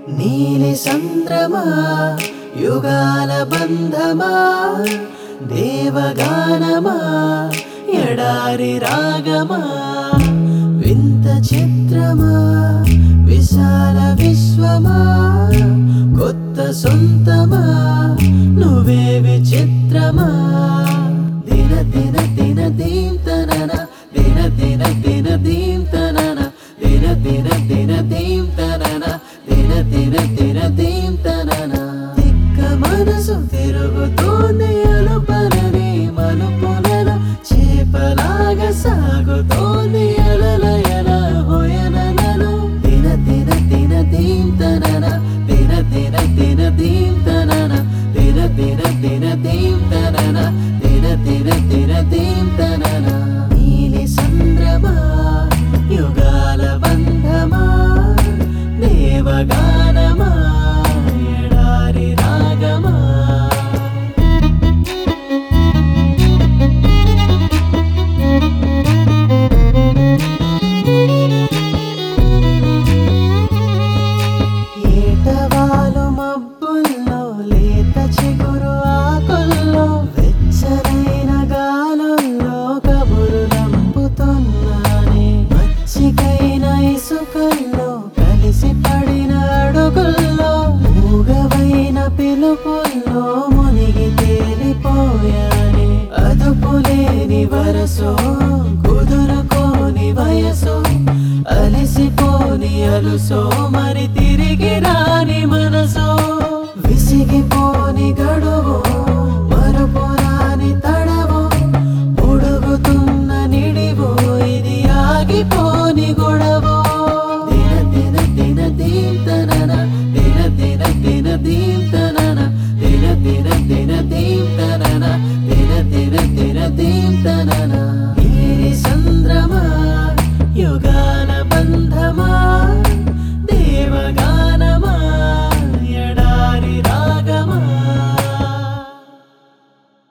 నీలి సంద్రమా యుగాల బంధమా దేవగానమా ఎడారి రాగమా వింత చిత్రమా విశాల విశ్వమా కొత్త సొంతమా నువ్వే విచిత్రమా దిన దిన దిన దీం తనన దిన దిన దిన దీం తనన దిన దిన దిన దీం తనన దిన దిన దిన దీం తనన తిక్క మనసు తిరుగుతోంది అలుపలని మలుపులలో చేపలాగా సాగుతోంది అలలయల హోయనలలో దిన దిన దిన దీం తనన దిన దిన దిన దీం తనన దిన దిన దిన దీం తనన దిన దిన దిన దీం తనన నీలి సంద్రమా యుగాల బంధమా దేవగానమా ఎడారి రాగమా ఏటవాలు మబ్బుల్లో లేత చిగురు ఆకుల్లో వెచ్చనైన గాలుల్లో కబురులంపుతున్నానే మచ్చికైన ఇసుకల్లో కలిసి పడిన అడుగుల్లో మూగవైన పిలుపుల్లో మునిగి తేలిపోయానే అదుపులేని వరసో కుదురుకోని వయసో అలసిపోని అలుసో మరి తిరిగి రాని మనసో విసిగిపోని గడువో